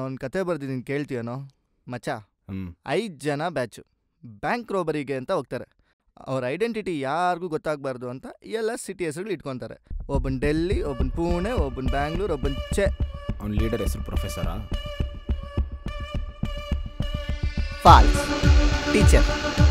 ಒಂದು ಕತೆ ಬರ್ದಿದ್ದೀನಿ ಕೇಳ್ತೀಯನೋ ಮಚ್ಚ ಹ್ಮ್ ಐದು ಜನ ಬ್ಯಾಚು ಬ್ಯಾಂಕ್ ರೋಬರಿಗೆ ಅಂತ ಹೋಗ್ತಾರೆ ಅವ್ರ ಐಡೆಂಟಿಟಿ ಯಾರಿಗೂ ಗೊತ್ತಾಗಬಾರ್ದು ಅಂತ ಎಲ್ಲ ಸಿಟಿ ಹೆಸರುಗಳು ಇಟ್ಕೊತಾರೆ ಒಬ್ಬನ್ ಡೆಲ್ಲಿ ಒಬ್ಬನ್ ಪುಣೆ ಒಬ್ಬನ್ ಬ್ಯಾಂಗ್ಳೂರ್ ಒಬ್ಬನ್ ಚೆ ಅವ್ನ ಲೀಡರ್ ಹೆಸರು ಪ್ರೊಫೆಸರಾ ಫಾಲ್ಸ್ ಟೀಚರ್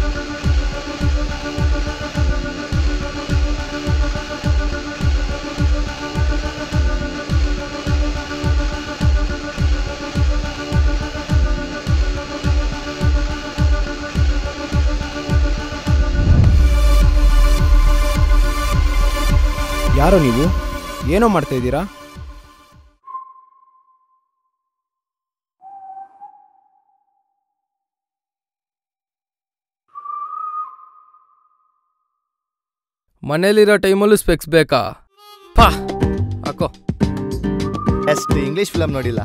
ಯಾರೋ ನೀವು ಏನೋ ಮಾಡ್ತಾ ಇದ್ದೀರಾ ಮನೇಲಿರೋ ಟೈಮಲ್ಲೂ ಸ್ಪೆಕ್ಸ್ ಬೇಕಾ ಪಾ ಹಾಕೋ ಎಷ್ಟು ಇಂಗ್ಲೀಷ್ ಫಿಲಮ್ ನೋಡಿಲ್ಲ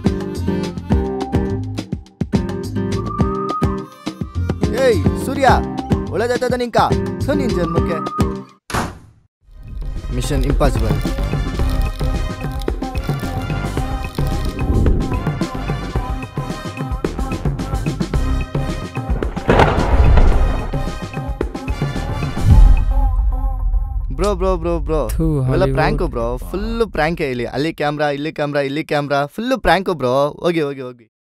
ಏಯ್ ಸೂರ್ಯ ಒಳ್ಳೆದಾಯ್ತದ ನಿಂಕ ಥು ನಿನ್ ಜನ್ಮಕ್ಕೆ mission impossible bro bro bro bro ಥು, ಇವೆಲ್ಲ Hollywood. ಪ್ರ್ಯಾಂಕು ಬ್ರೋ ಫುಲ್ಲು ಪ್ರ್ಯಾಂಕೆ ಇಲ್ಲಿ ಅಲ್ಲಿ ಕ್ಯಾಮ್ರಾ ಇಲ್ಲಿ ಕ್ಯಾಮ್ರಾ ಇಲ್ಲಿ ಕ್ಯಾಮ್ರಾ ಫುಲ್ಲು ಪ್ರ್ಯಾಂಕು ಬ್ರೋ ಹೋಗಿ ಹೋಗಿ ಹೋಗಿ